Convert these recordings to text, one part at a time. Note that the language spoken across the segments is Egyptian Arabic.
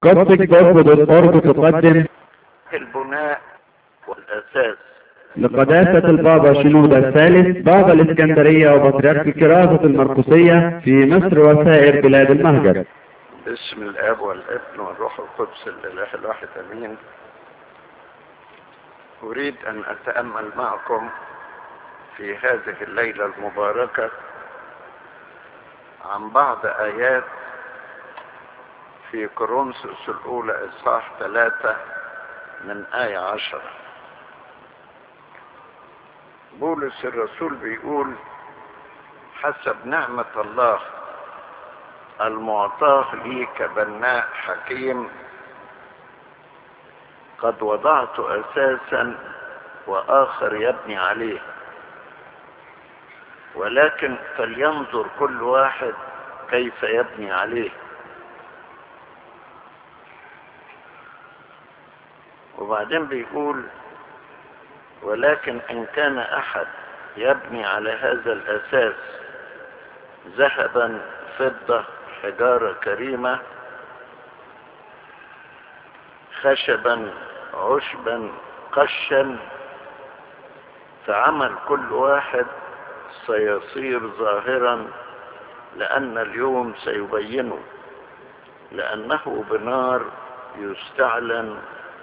قصدك تقدم البناء والأساس لقداسة البابا شنودة الثالث بابا الإسكندرية وبطريرك الكراسة المرقسية في مصر وسائر بلاد المهجر باسم الاب والابن والروح القدس الاله الواحد امين اريد ان اتامل معكم في هذه الليله المباركه عن بعض ايات في كورنثوس الاولى اصحاح ثلاثه من ايه عشره بولس الرسول بيقول حسب نعمه الله المعطاه لي كبناء حكيم قد وضعت اساسا واخر يبني عليه ولكن فلينظر كل واحد كيف يبني عليه وبعدين بيقول ولكن ان كان احد يبني على هذا الاساس ذهبا فضه حجارة كريمة خشبا عشبا قشا فعمل كل واحد سيصير ظاهرا لأن اليوم سيبينه لأنه بنار يستعلن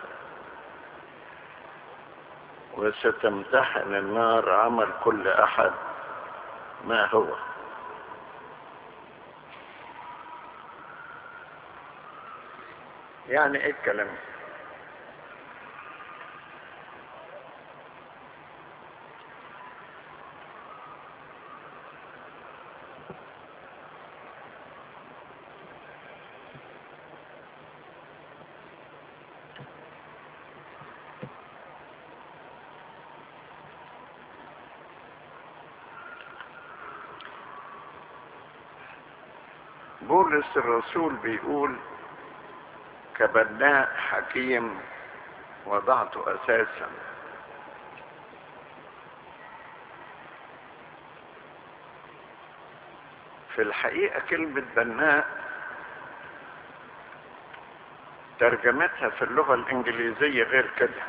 وستمتحن النار عمل كل أحد ما هو يعني ايه الكلام بولس الرسول بيقول كبناء حكيم وضعت اساسا في الحقيقة كلمة بناء ترجمتها في اللغة الإنجليزية غير كده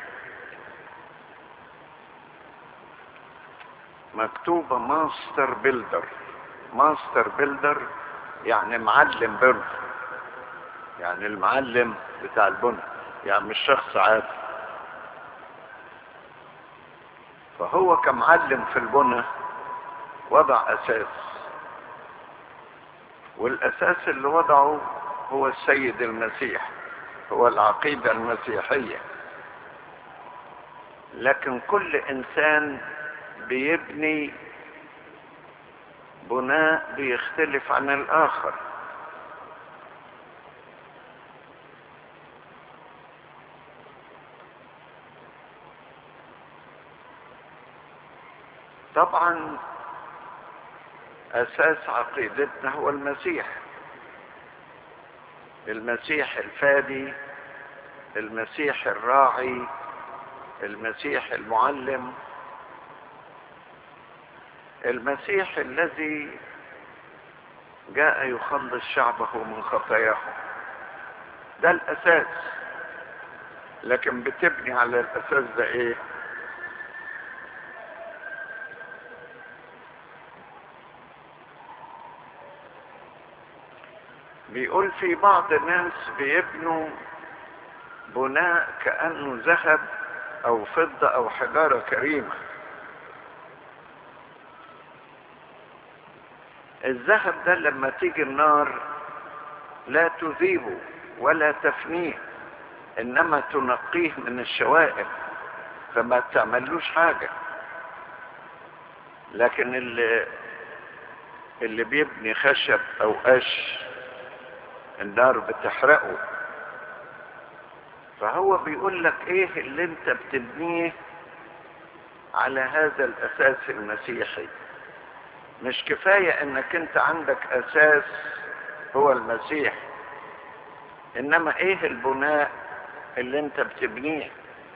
مكتوبة ماستر بيلدر ماستر بيلدر يعني معلم بر يعني المعلم بتاع البنى يعني مش شخص عادي فهو كمعلم في البنى وضع اساس والاساس اللي وضعه هو السيد المسيح هو العقيدة المسيحية لكن كل انسان بيبني بناء بيختلف عن الاخر طبعا اساس عقيدتنا هو المسيح المسيح الفادي المسيح الراعي المسيح المعلم المسيح الذي جاء يخلص شعبه من خطاياهم ده الاساس لكن بتبني على الاساس ده ايه بيقول في بعض الناس بيبنوا بناء كأنه ذهب أو فضة أو حجارة كريمة الذهب ده لما تيجي النار لا تذيبه ولا تفنيه إنما تنقيه من الشوائب فما تعملوش حاجة لكن اللي اللي بيبني خشب أو قش النار بتحرقه فهو بيقول لك ايه اللي انت بتبنيه على هذا الاساس المسيحي مش كفاية انك انت عندك اساس هو المسيح انما ايه البناء اللي انت بتبنيه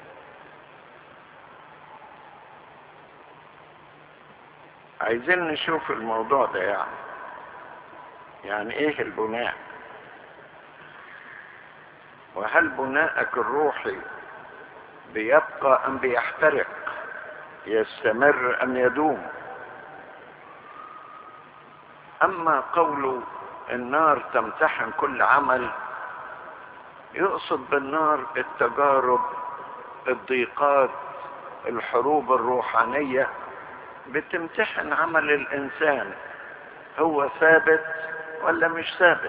عايزين نشوف الموضوع ده يعني يعني ايه البناء وهل بناءك الروحي بيبقى ام بيحترق يستمر ام يدوم اما قول النار تمتحن كل عمل يقصد بالنار التجارب الضيقات الحروب الروحانيه بتمتحن عمل الانسان هو ثابت ولا مش ثابت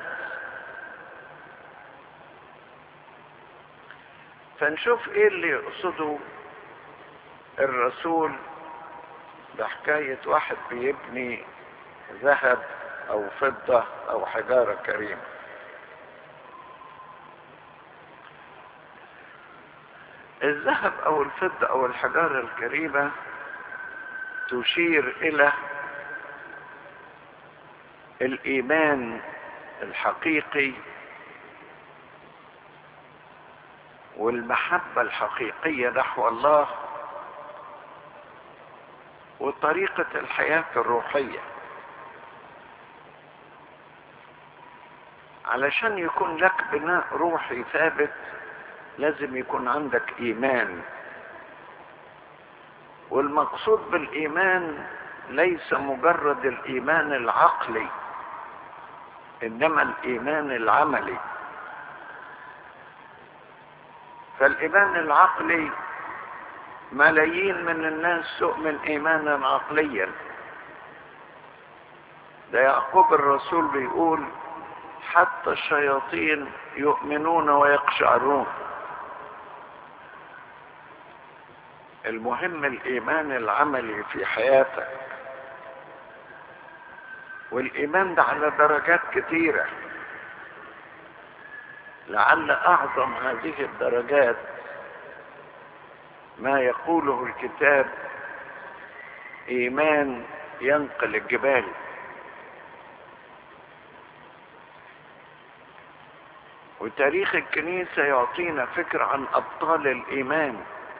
فنشوف ايه اللي يقصده الرسول بحكاية واحد بيبني ذهب او فضة او حجارة كريمة الذهب او الفضة او الحجارة الكريمة تشير الى الايمان الحقيقي والمحبة الحقيقية نحو الله وطريقة الحياة الروحية علشان يكون لك بناء روحي ثابت لازم يكون عندك ايمان والمقصود بالايمان ليس مجرد الايمان العقلي انما الايمان العملي فالايمان العقلي ملايين من الناس تؤمن ايمانا عقليا ده يعقوب الرسول بيقول حتى الشياطين يؤمنون ويقشعرون المهم الايمان العملي في حياتك والايمان ده على درجات كتيره لعل اعظم هذه الدرجات ما يقوله الكتاب ايمان ينقل الجبال وتاريخ الكنيسه يعطينا فكره عن ابطال الايمان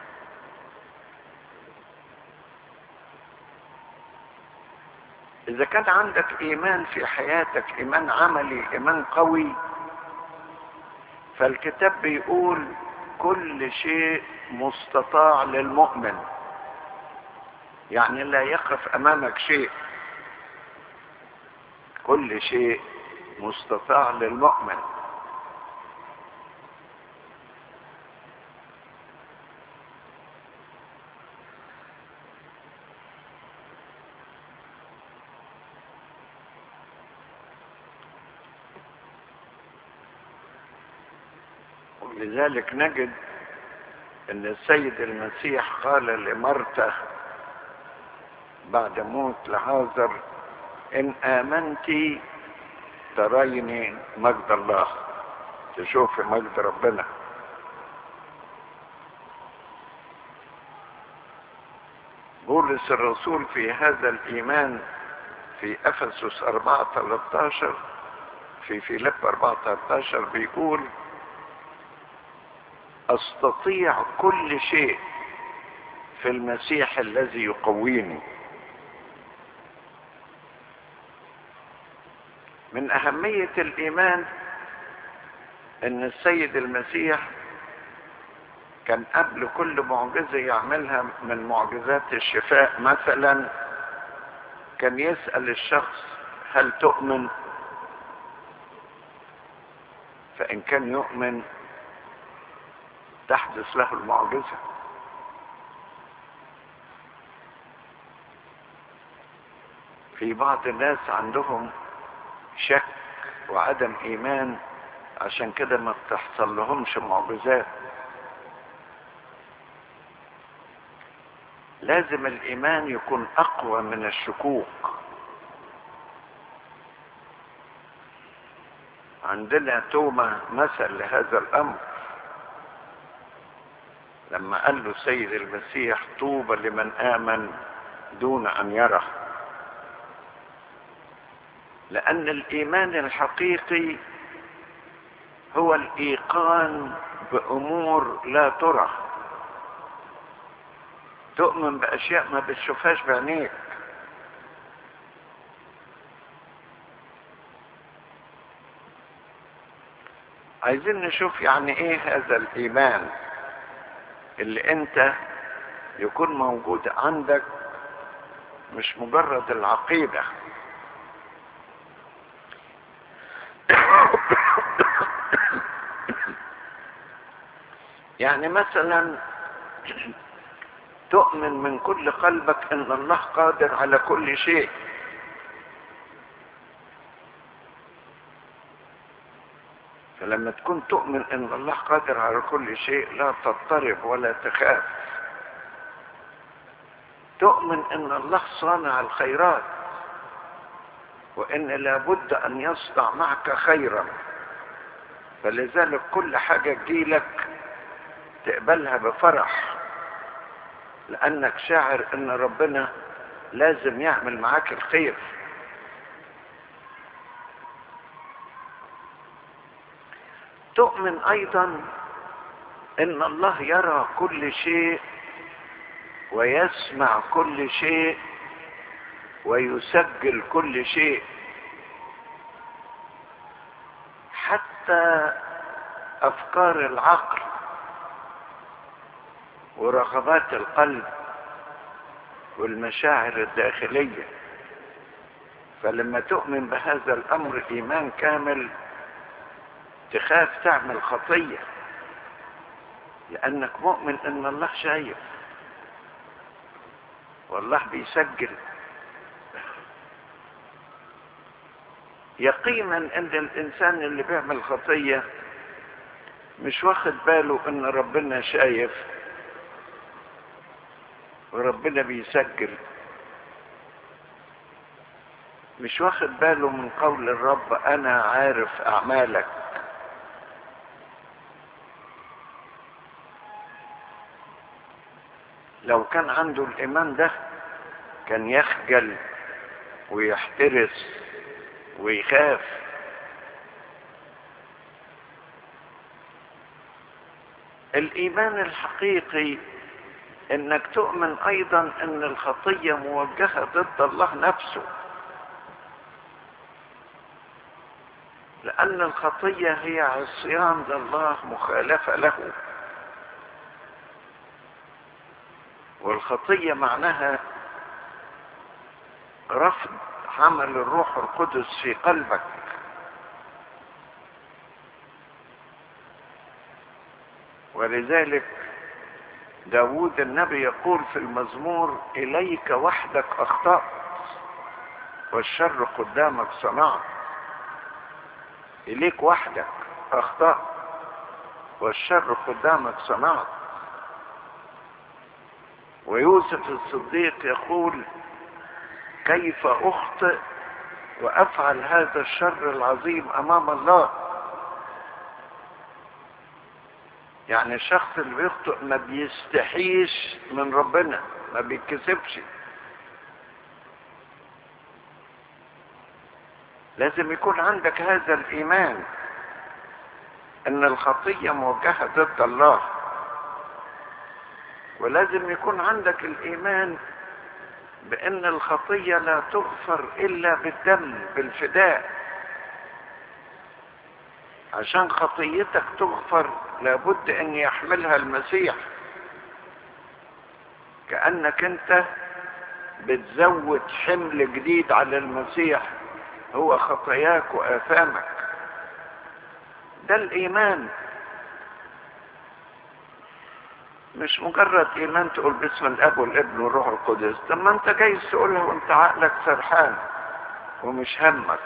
اذا كان عندك ايمان في حياتك ايمان عملي ايمان قوي فالكتاب بيقول كل شيء مستطاع للمؤمن يعني لا يقف امامك شيء كل شيء مستطاع للمؤمن لذلك نجد ان السيد المسيح قال لمرته بعد موت لعازر ان امنت تريني مجد الله تشوفي مجد ربنا بولس الرسول في هذا الايمان في افسس 4 13 في فيليب 4 13 بيقول استطيع كل شيء في المسيح الذي يقويني من اهميه الايمان ان السيد المسيح كان قبل كل معجزه يعملها من معجزات الشفاء مثلا كان يسال الشخص هل تؤمن فان كان يؤمن تحدث له المعجزة في بعض الناس عندهم شك وعدم ايمان عشان كده ما بتحصل لهمش معجزات لازم الايمان يكون اقوى من الشكوك عندنا توما مثل لهذا الامر لما قال له سيد المسيح طوبى لمن آمن دون أن يره لأن الإيمان الحقيقي هو الإيقان بأمور لا ترى تؤمن بأشياء ما بتشوفهاش بعينيك عايزين نشوف يعني ايه هذا الايمان اللي انت يكون موجود عندك مش مجرد العقيدة يعني مثلا تؤمن من كل قلبك ان الله قادر على كل شيء فلما تكون تؤمن ان الله قادر على كل شيء لا تضطرب ولا تخاف تؤمن ان الله صانع الخيرات وان لابد ان يصنع معك خيرا فلذلك كل حاجة تجيلك تقبلها بفرح لانك شاعر ان ربنا لازم يعمل معاك الخير تؤمن ايضا ان الله يرى كل شيء ويسمع كل شيء ويسجل كل شيء حتى افكار العقل ورغبات القلب والمشاعر الداخليه فلما تؤمن بهذا الامر ايمان كامل تخاف تعمل خطيه لانك مؤمن ان الله شايف والله بيسجل يقينا ان الانسان اللي بيعمل خطيه مش واخد باله ان ربنا شايف وربنا بيسجل مش واخد باله من قول الرب انا عارف اعمالك لو كان عنده الايمان ده كان يخجل ويحترس ويخاف الايمان الحقيقي انك تؤمن ايضا ان الخطيه موجهه ضد الله نفسه لان الخطيه هي عصيان لله مخالفه له والخطيه معناها رفض عمل الروح القدس في قلبك ولذلك داود النبي يقول في المزمور إليك وحدك أخطأت والشر قدامك صنعت إليك وحدك أخطأت والشر قدامك صنعت ويوسف الصديق يقول كيف أخطئ وأفعل هذا الشر العظيم أمام الله يعني الشخص اللي بيخطئ ما بيستحيش من ربنا ما بيتكسبش لازم يكون عندك هذا الايمان ان الخطيه موجهه ضد الله ولازم يكون عندك الايمان بان الخطيه لا تغفر الا بالدم بالفداء عشان خطيتك تغفر لابد ان يحملها المسيح كانك انت بتزود حمل جديد على المسيح هو خطاياك واثامك ده الايمان مش مجرد ايمان تقول باسم الاب والابن والروح القدس طب ما انت جايز تقولها وانت عقلك سرحان ومش همك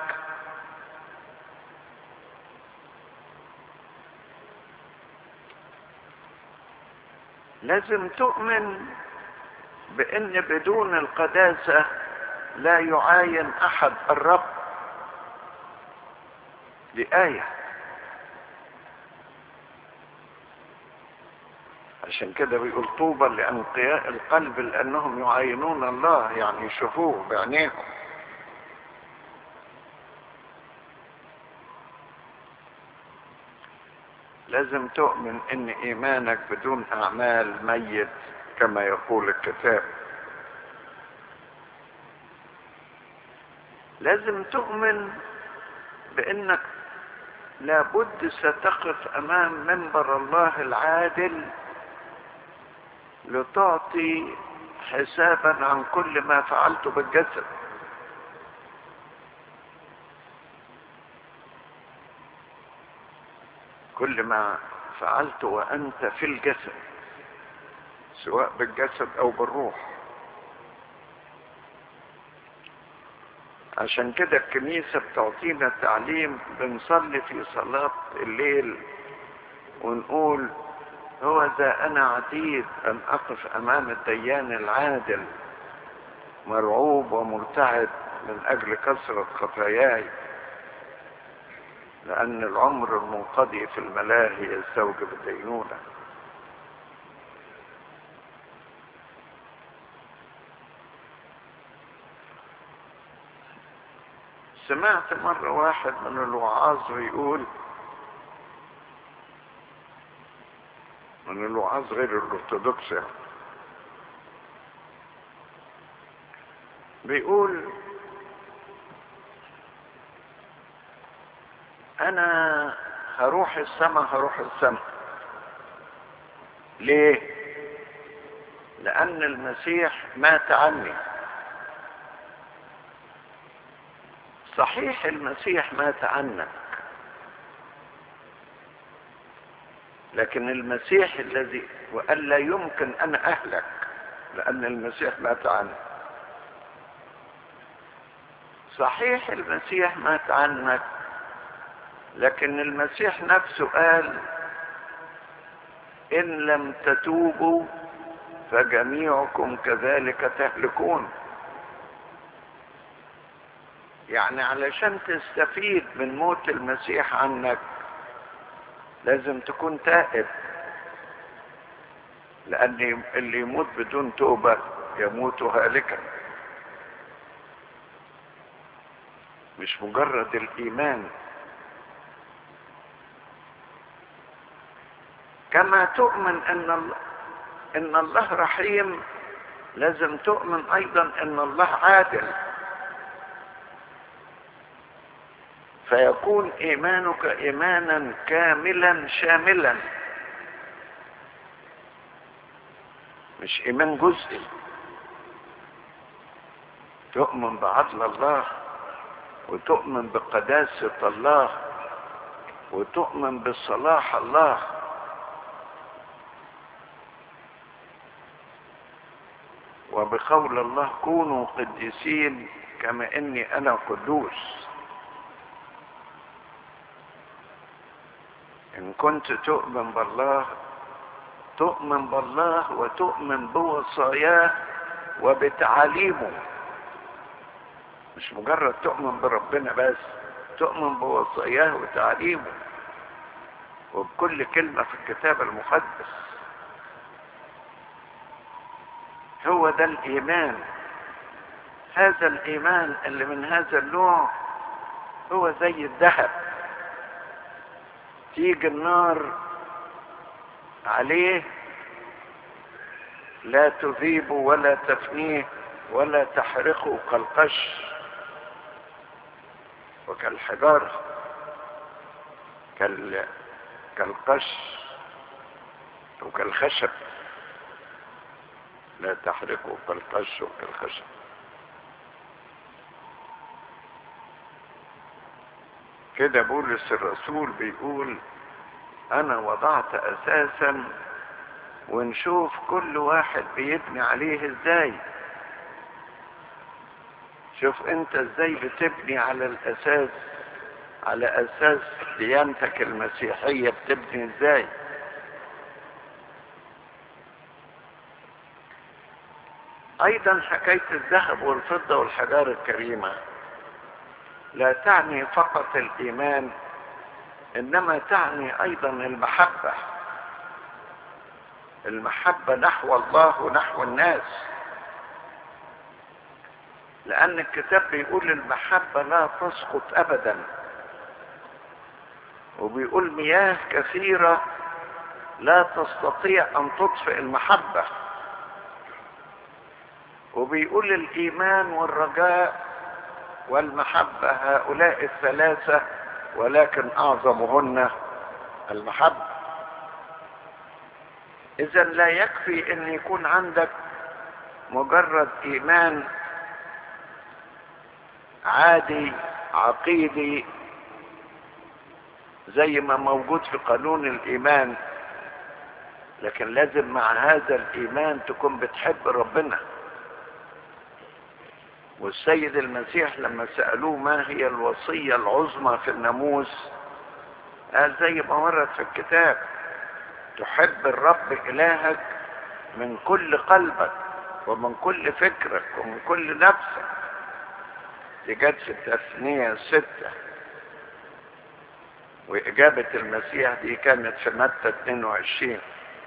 لازم تؤمن بان بدون القداسة لا يعاين احد الرب دي آية عشان كده بيقول طوبى لأنقياء القلب لأنهم يعاينون الله يعني يشوفوه بعينيهم لازم تؤمن ان ايمانك بدون اعمال ميت كما يقول الكتاب لازم تؤمن بانك لابد ستقف امام منبر الله العادل لتعطي حسابا عن كل ما فعلته بالجسد كل ما فعلته وانت في الجسد سواء بالجسد او بالروح عشان كده الكنيسة بتعطينا تعليم بنصلي في صلاة الليل ونقول هو ذا أنا عتيد أن أقف أمام الديان العادل مرعوب ومرتعد من أجل كثرة خطاياي لأن العمر المنقضي في الملاهي يستوجب الدينونة سمعت مرة واحد من الوعاظ بيقول من الوعاظ غير الارثوذكس يعني بيقول انا هروح السماء هروح السماء ليه لان المسيح مات عني صحيح المسيح مات عنك لكن المسيح الذي وقال لا يمكن ان اهلك لان المسيح مات عنك صحيح المسيح مات عنك لكن المسيح نفسه قال ان لم تتوبوا فجميعكم كذلك تهلكون يعني علشان تستفيد من موت المسيح عنك لازم تكون تائب لان اللي يموت بدون توبة يموت هالكا مش مجرد الايمان كما تؤمن ان الله ان الله رحيم لازم تؤمن ايضا ان الله عادل فيكون ايمانك ايمانا كاملا شاملا مش ايمان جزئي تؤمن بعدل الله وتؤمن بقداسة الله وتؤمن بصلاح الله وبقول الله كونوا قديسين كما اني انا قدوس ان كنت تؤمن بالله تؤمن بالله وتؤمن بوصاياه وبتعاليمه مش مجرد تؤمن بربنا بس تؤمن بوصاياه وتعاليمه وبكل كلمة في الكتاب المقدس هو ده الإيمان هذا الإيمان اللي من هذا النوع هو زي الذهب تيجي النار عليه لا تذيبه ولا تفنيه ولا تحرقه كالقش وكالحجارة كال... كالقش وكالخشب لا تحرقه كالقش وكالخشب كده بولس الرسول بيقول انا وضعت اساسا ونشوف كل واحد بيبني عليه ازاي شوف انت ازاي بتبني على الاساس على اساس ديانتك المسيحية بتبني ازاي ايضا حكاية الذهب والفضة والحجار الكريمة لا تعني فقط الايمان انما تعني ايضا المحبة المحبة نحو الله ونحو الناس لان الكتاب بيقول المحبة لا تسقط ابدا وبيقول مياه كثيرة لا تستطيع ان تطفئ المحبة وبيقول الايمان والرجاء والمحبة هؤلاء الثلاثة ولكن اعظمهن المحبة اذا لا يكفي ان يكون عندك مجرد ايمان عادي عقيدي زي ما موجود في قانون الايمان لكن لازم مع هذا الايمان تكون بتحب ربنا والسيد المسيح لما سألوه ما هي الوصية العظمى في الناموس قال زي ما ورد في الكتاب تحب الرب إلهك من كل قلبك ومن كل فكرك ومن كل نفسك دي جت في التثنية ستة وإجابة المسيح دي كانت في متى 22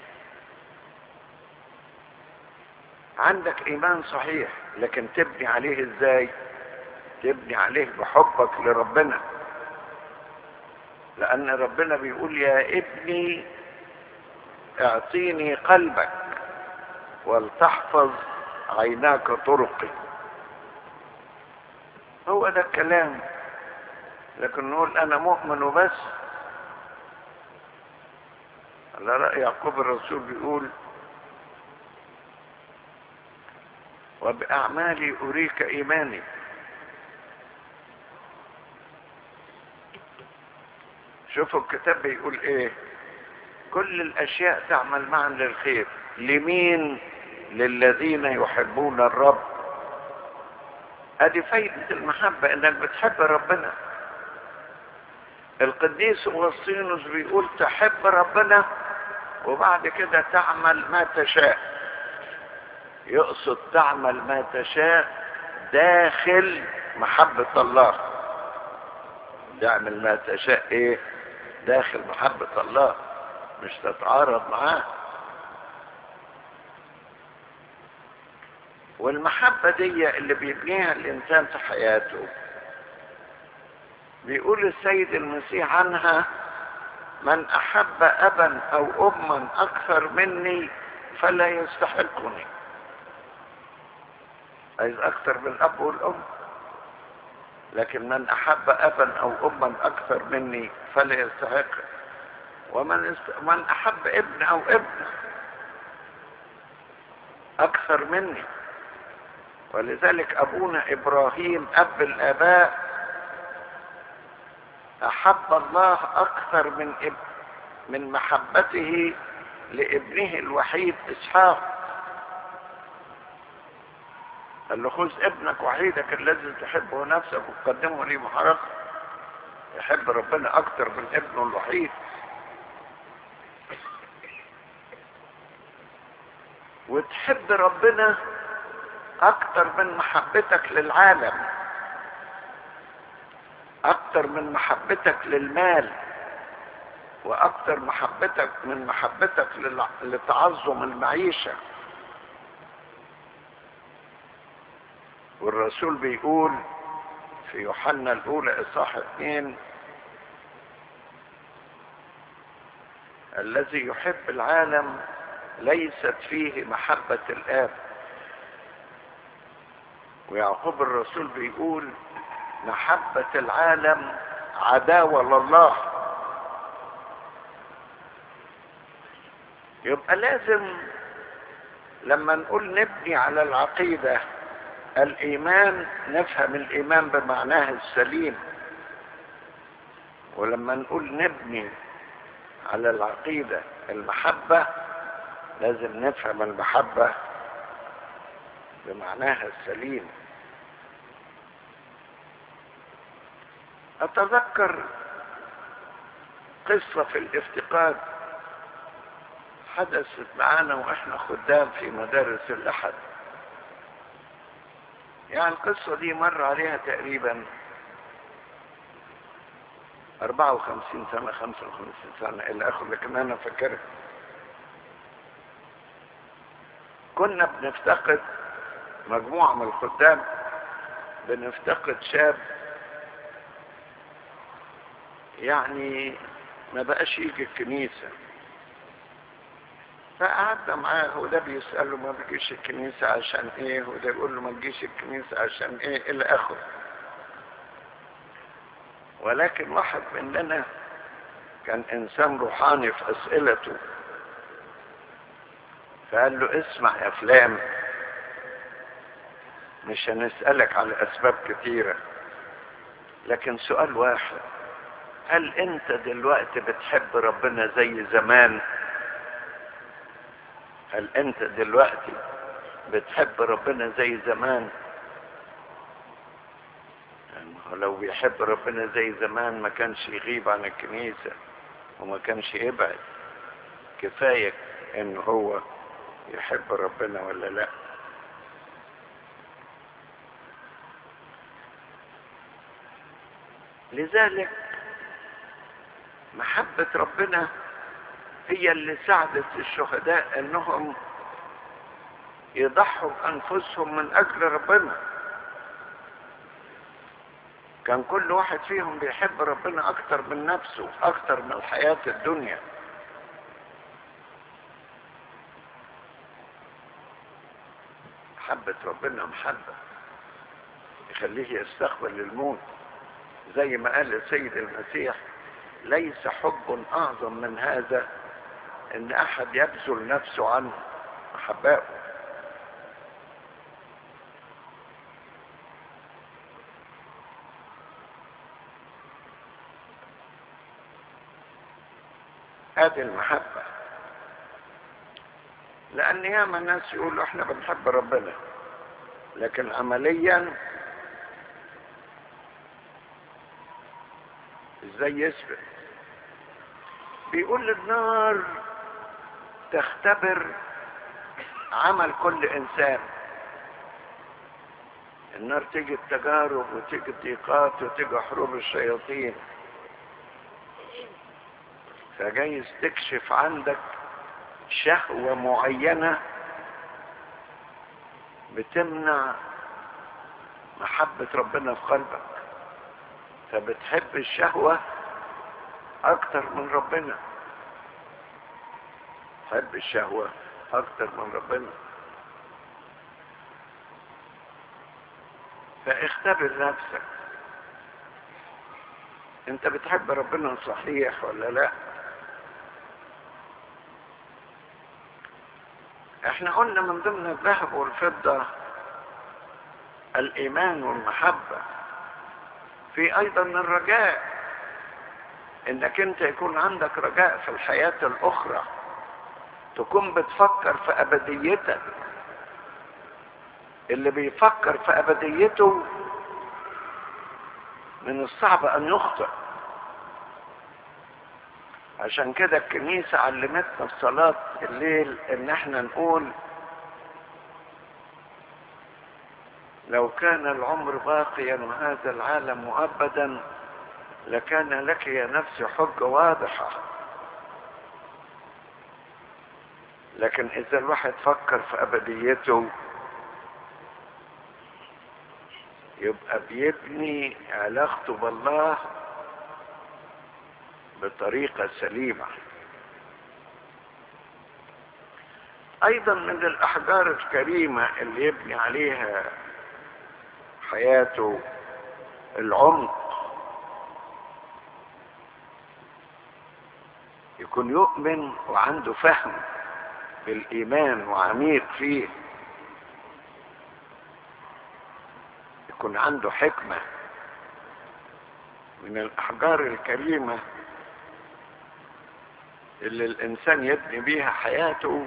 عندك إيمان صحيح لكن تبني عليه إزاي تبني عليه بحبك لربنا لأن ربنا بيقول يا ابني اعطيني قلبك ولتحفظ عيناك طرقي هو ده الكلام لكن نقول انا مؤمن وبس على رأي يعقوب الرسول بيقول وبأعمالي أريك إيماني شوفوا الكتاب بيقول ايه كل الاشياء تعمل معا للخير لمين للذين يحبون الرب ادي فايدة المحبة انك بتحب ربنا القديس اغسطينوس بيقول تحب ربنا وبعد كده تعمل ما تشاء يقصد تعمل ما تشاء داخل محبة الله تعمل ما تشاء ايه داخل محبة الله مش تتعارض معاه والمحبة دي اللي بيبنيها الإنسان في حياته بيقول السيد المسيح عنها من أحب أبا أو أما أكثر مني فلا يستحقني عايز أكثر من الأب والأم لكن من أحب أبا أو أما أكثر مني فلا يستحق ومن است... من أحب ابن أو ابن أكثر مني ولذلك أبونا إبراهيم أب الآباء أحب الله أكثر من اب... من محبته لابنه الوحيد إسحاق قال له خذ ابنك وحيدك الذي تحبه نفسك وتقدمه لي محرقة يحب ربنا أكثر من ابنه الوحيد وتحب ربنا اكتر من محبتك للعالم اكتر من محبتك للمال واكتر محبتك من محبتك للع- لتعظم المعيشة والرسول بيقول في يوحنا الاولى اصحاح اثنين الذي يحب العالم ليست فيه محبة الآب ويعقوب الرسول بيقول محبة العالم عداوة لله يبقى لازم لما نقول نبني على العقيدة الإيمان نفهم الإيمان بمعناه السليم ولما نقول نبني على العقيدة المحبة لازم نفهم المحبة بمعناها السليم أتذكر قصة في الافتقاد حدثت معانا وإحنا خدام في مدارس الأحد يعني القصة دي مر عليها تقريبا 54 سنة 55 سنة إلى آخره لكن أنا فاكرها كنا بنفتقد مجموعة من الخدام بنفتقد شاب يعني ما بقاش يجي الكنيسة فقعدنا معاه وده بيسأله ما بيجيش الكنيسة عشان ايه وده يقول له ما تجيش الكنيسة عشان ايه الى اخره ولكن واحد مننا كان انسان روحاني في اسئلته فقال له اسمع يا فلان مش هنسألك على اسباب كثيرة لكن سؤال واحد هل انت دلوقتي بتحب ربنا زي زمان هل انت دلوقتي بتحب ربنا زي زمان يعني لو بيحب ربنا زي زمان ما كانش يغيب عن الكنيسة وما كانش يبعد كفاية ان هو يحب ربنا ولا لا لذلك محبة ربنا هي اللي ساعدت الشهداء انهم يضحوا بانفسهم من اجل ربنا كان كل واحد فيهم بيحب ربنا اكتر من نفسه اكتر من الحياة الدنيا محبة ربنا محبة يخليه يستقبل الموت زي ما قال السيد المسيح ليس حب اعظم من هذا ان احد يبذل نفسه عن احبائه هذه المحبة لأن ياما الناس يقولوا احنا بنحب ربنا لكن عمليا ازاي يثبت بيقول النار تختبر عمل كل انسان النار تيجي التجارب وتيجي الضيقات وتيجي حروب الشياطين فجايز تكشف عندك شهوة معينة بتمنع محبة ربنا في قلبك فبتحب الشهوة أكتر من ربنا تحب الشهوة أكتر من ربنا فاختبر نفسك انت بتحب ربنا صحيح ولا لا احنا قلنا من ضمن الذهب والفضة الايمان والمحبة في ايضا الرجاء انك انت يكون عندك رجاء في الحياة الاخرى تكون بتفكر في ابديتك اللي بيفكر في ابديته من الصعب ان يخطئ عشان كده الكنيسة علمتنا في صلاة الليل ان احنا نقول لو كان العمر باقيا وهذا العالم مؤبدا لكان لك يا نفسي حجة واضحة لكن اذا الواحد فكر في ابديته يبقى بيبني علاقته بالله بطريقة سليمة ايضا من الاحجار الكريمة اللي يبني عليها حياته العمق يكون يؤمن وعنده فهم بالايمان وعميق فيه يكون عنده حكمة من الأحجار الكريمة اللي الإنسان يبني بيها حياته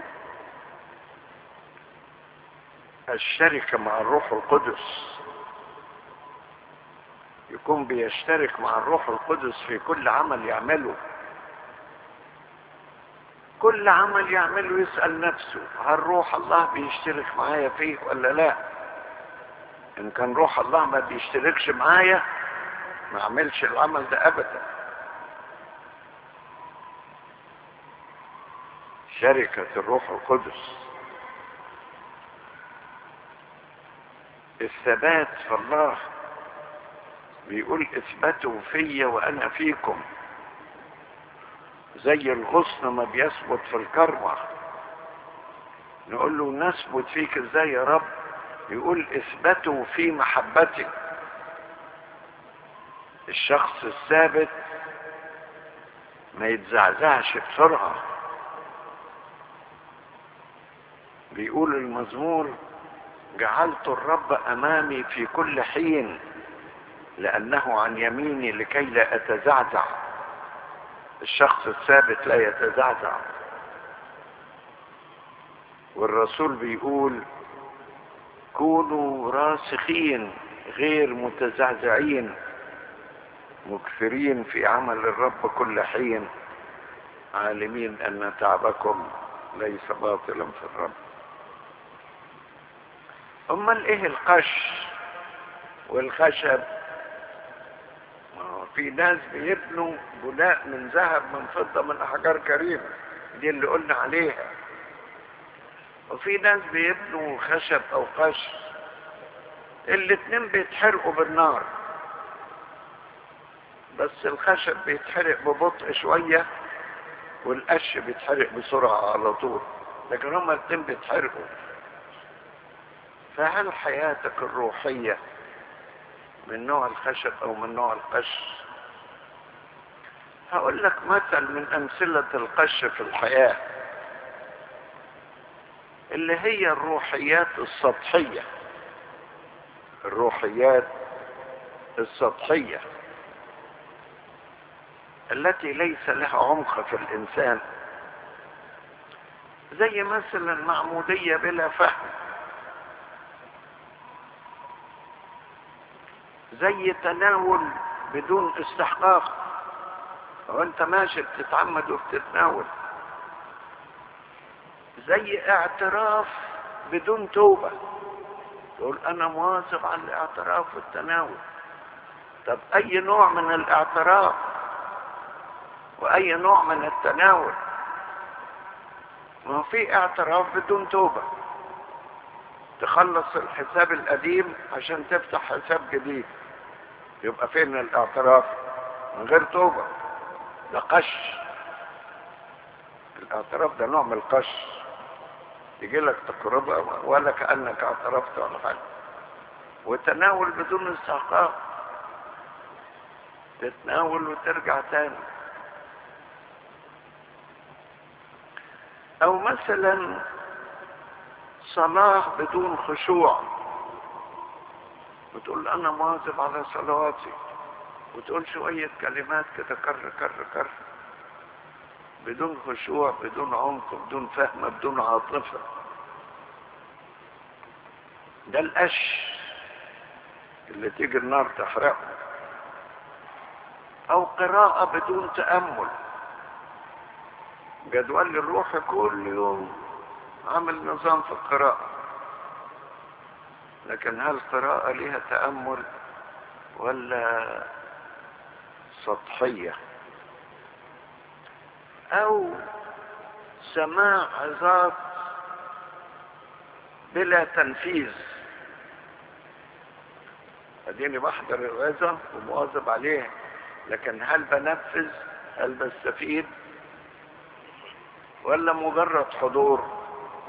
الشركة مع الروح القدس يكون بيشترك مع الروح القدس في كل عمل يعمله كل عمل يعمله يسأل نفسه هل روح الله بيشترك معايا فيه ولا لا ان كان روح الله ما بيشتركش معايا ما اعملش العمل ده ابدا شركة الروح القدس الثبات في الله بيقول اثبتوا فيا وانا فيكم زي الغصن ما بيثبت في الكرمة نقول له نثبت فيك ازاي يا رب يقول اثبتوا في محبتي الشخص الثابت ما يتزعزعش بسرعة بيقول المزمور جعلت الرب امامي في كل حين لانه عن يميني لكي لا اتزعزع الشخص الثابت لا يتزعزع والرسول بيقول كونوا راسخين غير متزعزعين مكثرين في عمل الرب كل حين عالمين ان تعبكم ليس باطلا في الرب امال ايه القش والخشب في ناس بيبنوا بناء من ذهب من فضة من احجار كريمة دي اللي قلنا عليها وفي ناس بيبنوا خشب او قش الاتنين بيتحرقوا بالنار بس الخشب بيتحرق ببطء شوية والقش بيتحرق بسرعة على طول لكن هما الاتنين بيتحرقوا فهل حياتك الروحية من نوع الخشب او من نوع القش هقول لك مثل من امثلة القش في الحياة اللي هي الروحيات السطحية الروحيات السطحية التي ليس لها عمق في الانسان زي مثلا معمودية بلا فهم زي تناول بدون استحقاق وانت ماشي بتتعمد وبتتناول زي اعتراف بدون توبة تقول انا مواظب على الاعتراف والتناول طب اي نوع من الاعتراف واي نوع من التناول ما في اعتراف بدون توبة تخلص الحساب القديم عشان تفتح حساب جديد يبقى فين الاعتراف من غير توبة ده قش الاعتراف ده نوع من القش يجي لك تقربة ولا كأنك اعترفت ولا حاجة وتناول بدون استحقاق تتناول وترجع تاني او مثلا صلاة بدون خشوع وتقول انا مواظب على صلواتي وتقول شوية كلمات كده كر كر كر بدون خشوع بدون عمق بدون فهم بدون عاطفة ده القش اللي تيجي النار تحرقه او قراءة بدون تأمل جدول الروح كل يوم عمل نظام في القراءة لكن هل القراءة لها تأمل ولا سطحية او سماع عظات بلا تنفيذ اديني بحضر العظة ومواظب عليها لكن هل بنفذ هل بستفيد ولا مجرد حضور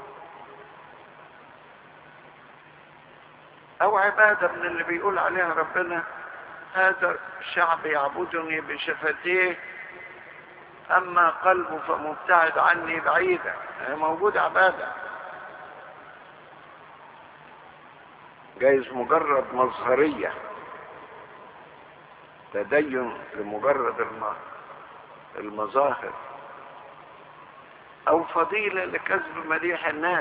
او عبادة من اللي بيقول عليها ربنا هذا الشعب يعبدني بشفتيه اما قلبه فمبتعد عني بعيدا هي موجود عبادة جايز مجرد مظهرية تدين لمجرد المظاهر او فضيلة لكسب مديح الناس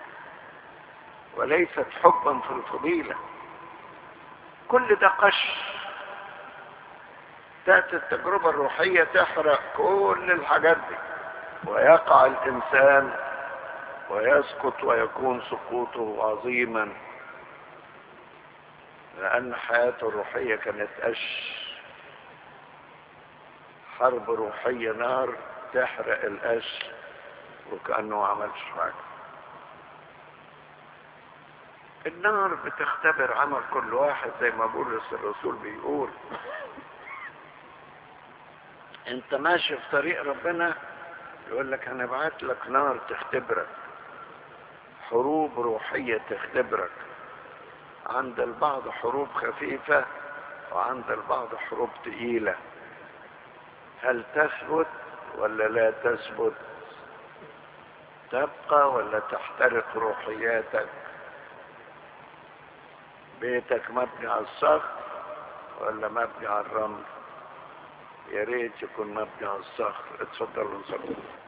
وليست حبا في الفضيلة كل ده قش تأتي التجربة الروحية تحرق كل الحاجات دي ويقع الإنسان ويسقط ويكون سقوطه عظيما لأن حياته الروحية كانت قش حرب روحية نار تحرق القش وكأنه ما عملش حاجة النار بتختبر عمل كل واحد زي ما بولس الرسول بيقول انت ماشي في طريق ربنا يقول لك هنبعت لك نار تختبرك حروب روحية تختبرك عند البعض حروب خفيفة وعند البعض حروب تقيلة هل تثبت ولا لا تثبت تبقى ولا تحترق روحياتك بيتك مبني على الصخر ولا مبني على الرمل يا ريت يكون مبني على الصخر اتفضلوا نصلي